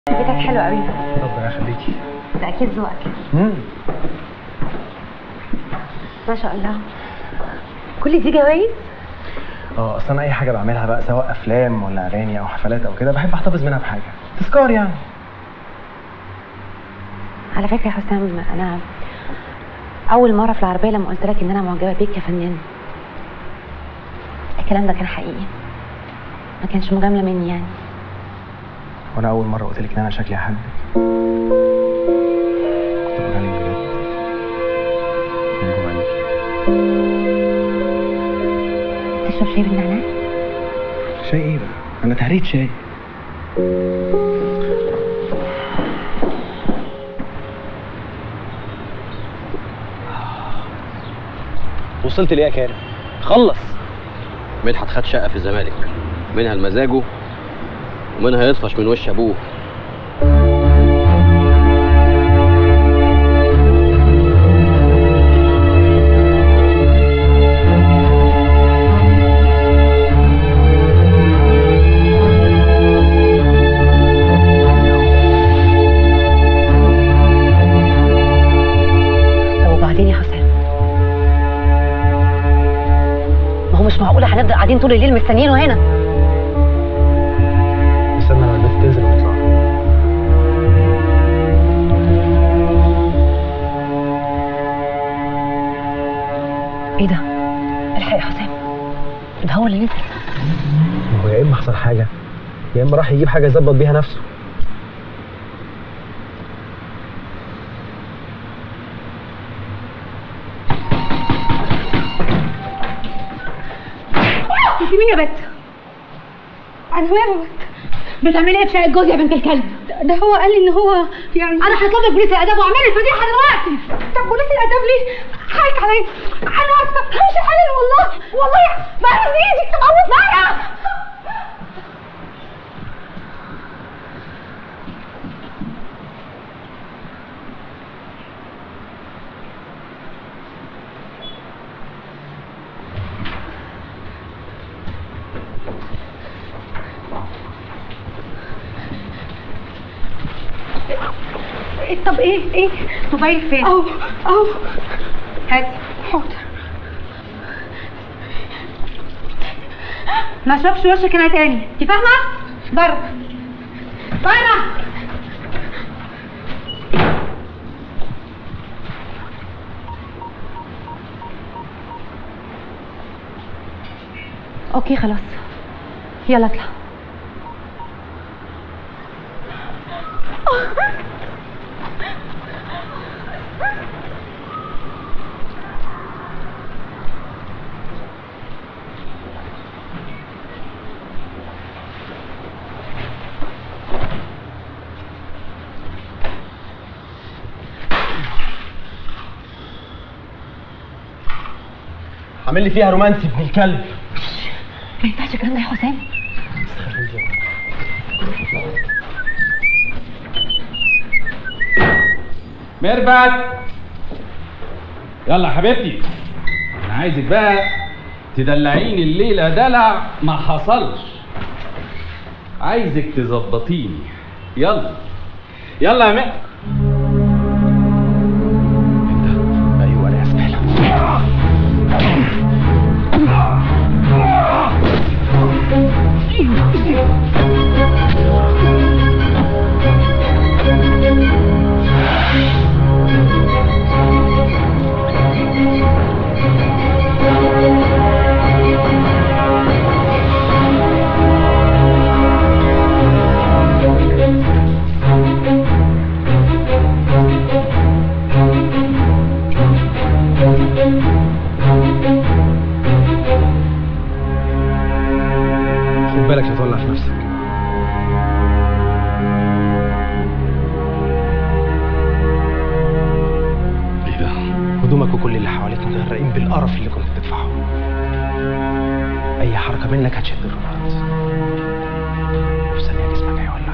بيتك حلو قوي ربنا يخليكي ده اكيد ذوقك امم ما شاء الله كل دي جوائز اه اصل انا اي حاجه بعملها بقى سواء افلام ولا اغاني او حفلات او كده بحب احتفظ منها بحاجه تذكار يعني على فكره يا حسام انا اول مره في العربيه لما قلت لك ان انا معجبه بيك كفنان الكلام ده كان حقيقي ما كانش مجامله مني يعني وانا اول مره قلت لك ان انا شكلي احبك كنت بغني بجد من جوه قلبي تشرب شاي بالنعناع شاي ايه بقى انا تهريت شاي وصلت ليه يا كارم خلص مدحت خد شقه في الزمالك منها لمزاجه ومنها يطفش من وش ابوه طب وبعدين يا حسام ما هو مش معقوله هنفضل قاعدين طول الليل مستنيينه هنا استنى لما البنت تنزل ونطلع ايه ده الحق يا حسام ده هو اللي نزل ما هو يا اما حصل حاجه يا اما راح يجيب حاجه يظبط بيها نفسه انت مين يا بت؟ انا مالي بت؟ بتعملي ايه في شقه جوزي يا بنت الكلب؟ ده هو قال لي ان هو يعني انا هطلب لك بوليس الاداب واعمل الفضيحه دلوقتي طب بوليس الاداب ليه؟ حقك عليا انا اسفه مش حلال والله والله ما اذيك تموت معايا طب ايه ايه موبايل فين اهو اهو هاتي حاضر ما اشوفش وشك هنا تاني انت فاهمه بره بره اوكي خلاص يلا اطلع عامل لي فيها رومانسي ابن الكلب ما ينفعش الكلام ده يا حسام ميرفت يلا يا حبيبتي انا عايزك بقى تدلعيني الليله دلع ما حصلش عايزك تظبطيني يلا يلا يا ميرفت ايوه انا اسف خد بالك لا تولع في نفسك ايه ده هدومك وكل اللي حواليك متغرقين بالقرف اللي كنت بتدفعه اي حركه منك هتشد الرباط وفي ثانيه جسمك هيولع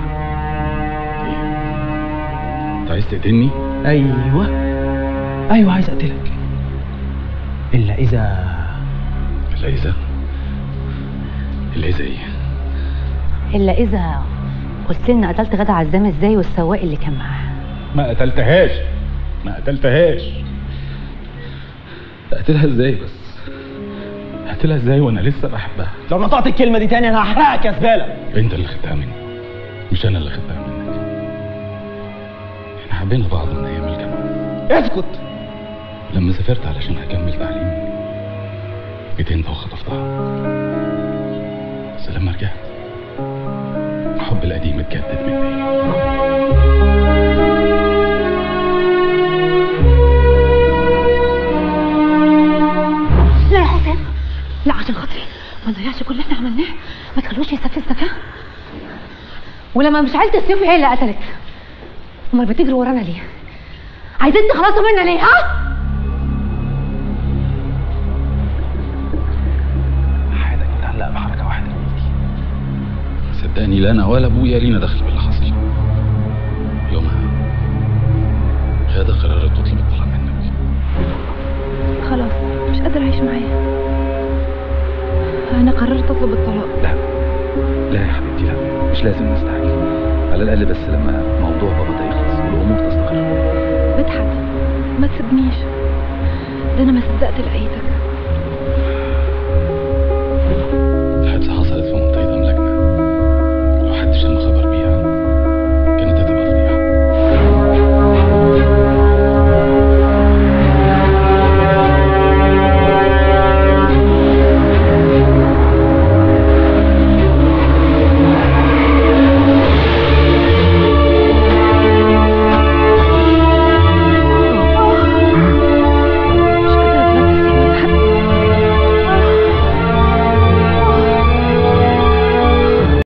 انت عايز تقتلني ايوه ايوه عايز اقتلك الا اذا الا اذا الا اذا ايه الا اذا قلت لنا قتلت غدا عزام ازاي والسواق اللي كان معاها ما قتلتهاش ما قتلتهاش اقتلها ازاي بس قتلها ازاي وانا لسه بحبها لو نطقت الكلمه دي تاني انا هحرقك يا زباله انت اللي خدتها مني مش انا اللي خدتها منك احنا حبينا بعض من ايام الجامعه اسكت لما سافرت علشان اكمل تعليمي جيت انت وخطفتها بس لما رجعت الحب القديم اتجدد مني لا يا حسام لا عشان خاطري ما نضيعش كل اللي احنا عملناه ما تخلوش يستفزك ها ولما مش عيلة السيوف هي اللي قتلت امال بتجري ورانا ليه عايزين تخلصوا منا ليه ها حياتك متعلقه بحركه واحده مني صدقني لا انا ولا ابويا لينا دخل باللي حصل يومها غادة قررت تطلب الطلاق منك خلاص مش قادرة أعيش معاه أنا قررت أطلب الطلاق لا لا يا حبيبتي لا مش لازم نستعجل على الاقل بس لما موضوع بابا ده يخلص والامور تستقر مدحت ما تسيبنيش ده أنا ما صدقت لقيتك